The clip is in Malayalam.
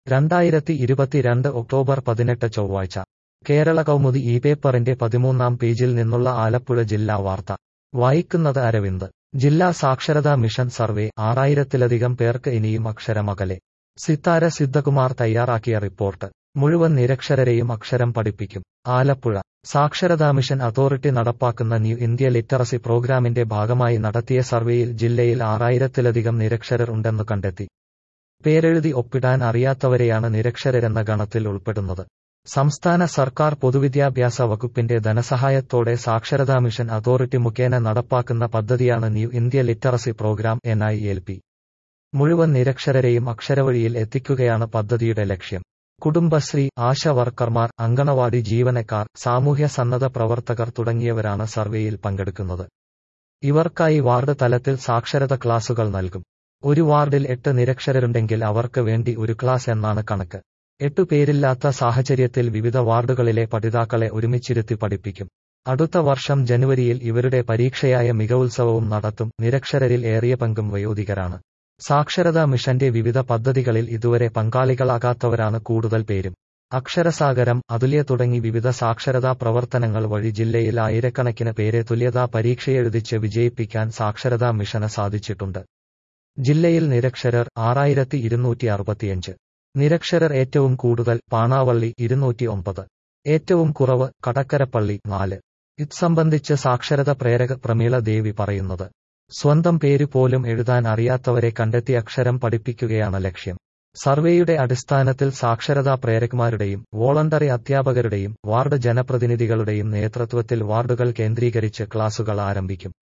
രണ്ടായിരത്തി ഇരുപത്തിരണ്ട് ഒക്ടോബർ പതിനെട്ട് ചൊവ്വാഴ്ച കേരള കൗമുദി ഈ പേപ്പറിന്റെ പതിമൂന്നാം പേജിൽ നിന്നുള്ള ആലപ്പുഴ ജില്ലാ വാർത്ത വായിക്കുന്നത് അരവിന്ദ് ജില്ലാ സാക്ഷരതാ മിഷൻ സർവേ ആറായിരത്തിലധികം പേർക്ക് ഇനിയും അക്ഷരമകലെ സിത്താര സിദ്ധകുമാർ തയ്യാറാക്കിയ റിപ്പോർട്ട് മുഴുവൻ നിരക്ഷരരെയും അക്ഷരം പഠിപ്പിക്കും ആലപ്പുഴ സാക്ഷരതാ മിഷൻ അതോറിറ്റി നടപ്പാക്കുന്ന ന്യൂ ഇന്ത്യ ലിറ്ററസി പ്രോഗ്രാമിന്റെ ഭാഗമായി നടത്തിയ സർവേയിൽ ജില്ലയിൽ ആറായിരത്തിലധികം നിരക്ഷരർ ഉണ്ടെന്ന് കണ്ടെത്തി പേരെഴുതി ഒപ്പിടാൻ അറിയാത്തവരെയാണ് നിരക്ഷരരെന്ന ഗണത്തിൽ ഉൾപ്പെടുന്നത് സംസ്ഥാന സർക്കാർ പൊതുവിദ്യാഭ്യാസ വകുപ്പിന്റെ ധനസഹായത്തോടെ സാക്ഷരതാ മിഷൻ അതോറിറ്റി മുഖേന നടപ്പാക്കുന്ന പദ്ധതിയാണ് new India literacy program N I L P മുഴുവൻ നിരക്ഷരരെയും അക്ഷരവഴിയിൽ എത്തിക്കുകയാണ് പദ്ധതിയുടെ ലക്ഷ്യം കുടുംബശ്രീ ആശ വർക്കർമാർ അങ്കണവാടി ജീവനക്കാർ സാമൂഹ്യ സന്നദ്ധ പ്രവർത്തകർ തുടങ്ങിയവരാണ് സർവേയിൽ പങ്കെടുക്കുന്നത് ഇവർക്കായി വാർഡ് തലത്തിൽ സാക്ഷരത ക്ലാസുകൾ നൽകും ഒരു വാർഡിൽ എട്ട് നിരക്ഷരരുണ്ടെങ്കിൽ അവർക്ക് വേണ്ടി ഒരു ക്ലാസ് എന്നാണ് കണക്ക് എട്ടു പേരില്ലാത്ത സാഹചര്യത്തിൽ വിവിധ വാർഡുകളിലെ പഠിതാക്കളെ ഒരുമിച്ചിരുത്തി പഠിപ്പിക്കും അടുത്ത വർഷം ജനുവരിയിൽ ഇവരുടെ പരീക്ഷയായ മികവുത്സവവും നടത്തും നിരക്ഷരരിൽ ഏറിയ പങ്കും വയോധികരാണ് സാക്ഷരതാ മിഷന്റെ വിവിധ പദ്ധതികളിൽ ഇതുവരെ പങ്കാളികളാകാത്തവരാണ് കൂടുതൽ പേരും അക്ഷരസാഗരം അതുല്യ തുടങ്ങി വിവിധ സാക്ഷരതാ പ്രവർത്തനങ്ങൾ വഴി ജില്ലയിൽ ആയിരക്കണക്കിന് പേരെ തുല്യതാ പരീക്ഷയെഴുതിച്ച് വിജയിപ്പിക്കാൻ സാക്ഷരതാ മിഷന് സാധിച്ചിട്ടുണ്ട് ജില്ലയിൽ നിരക്ഷരർ ആറായിരത്തി ഇരുന്നൂറ്റി അറുപത്തിയഞ്ച് നിരക്ഷരർ ഏറ്റവും കൂടുതൽ പാണാവള്ളി ഇരുന്നൂറ്റി ഒമ്പത് ഏറ്റവും കുറവ് കടക്കരപ്പള്ളി നാല് ഇത് സംബന്ധിച്ച് സാക്ഷരത പ്രേരക പ്രമീള ദേവി പറയുന്നത് സ്വന്തം പേര് പോലും എഴുതാൻ അറിയാത്തവരെ കണ്ടെത്തി അക്ഷരം പഠിപ്പിക്കുകയാണ് ലക്ഷ്യം സർവേയുടെ അടിസ്ഥാനത്തിൽ സാക്ഷരതാ പ്രേരകന്മാരുടെയും വോളണ്ടറി അധ്യാപകരുടെയും വാർഡ് ജനപ്രതിനിധികളുടെയും നേതൃത്വത്തിൽ വാർഡുകൾ കേന്ദ്രീകരിച്ച് ക്ലാസുകൾ ആരംഭിക്കും